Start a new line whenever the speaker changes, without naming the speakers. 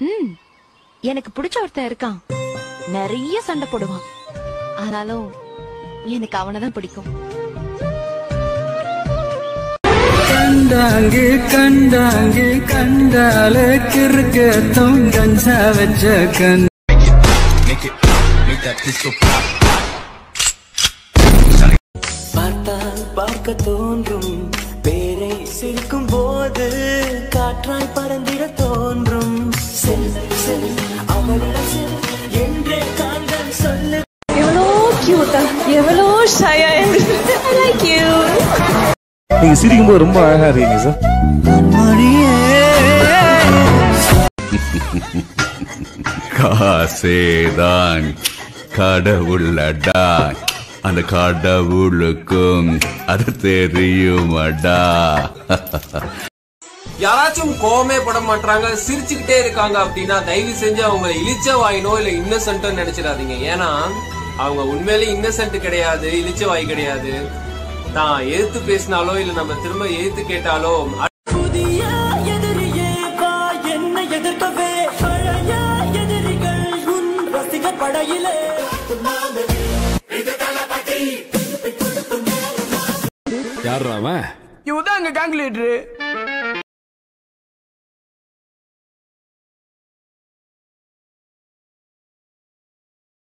ம் எனக்கு பிடிச்ச ஒருத்தன் இருக்கான் நிறைய சண்டை போடுவான் ஆனாலும் எனக்கு அவனதான் பிடிக்கும்
கண்டாங்கு கண்டாங்கு கண்டால கிறுக்கத்தும் கஞ்சா வச்ச கண் பார்த்தால் பார்க்க தோன்றும் பேரை சிரிக்கும் போது காற்றாய் பறந்திட தோன்றும் செல் செல் அவளிடம் செல் என்றே காந்தன் சொல்லு
எவ்வளோ கியூட்டா எவ்வளோ ஷையா லைக் யூ
நீங்க சிரிக்கும்போது ரொம்ப அழகா இருக்கீங்க சார்
காசேதான் கடவுளடா அந்த கடவுளுக்கும் அது தெரியுமடா
யாராச்சும் கோவமே பட மாட்டாங்க சிரிச்சுக்கிட்டே இருக்காங்க அப்படின்னா தயவு செஞ்சு அவங்க இழிச்ச வாயினோ இல்ல இன்னசென்ட்டோ நினைச்சிடாதீங்க ஏன்னா அவங்க உண்மையிலே இன்னசென்ட் கிடையாது இழிச்ச வாய் கிடையாது தான் எதிர்த்து பேசினாலோ இல்ல நம்ம திரும்ப எதிர்த்து கேட்டாலோ
புதிய எதிரியே வா என்னை எதிர்க்கவே பழைய எதிரிகள் உன் ரசிக படையிலே
யார் அவன்
இவதான் எங்க கேங் லீடரு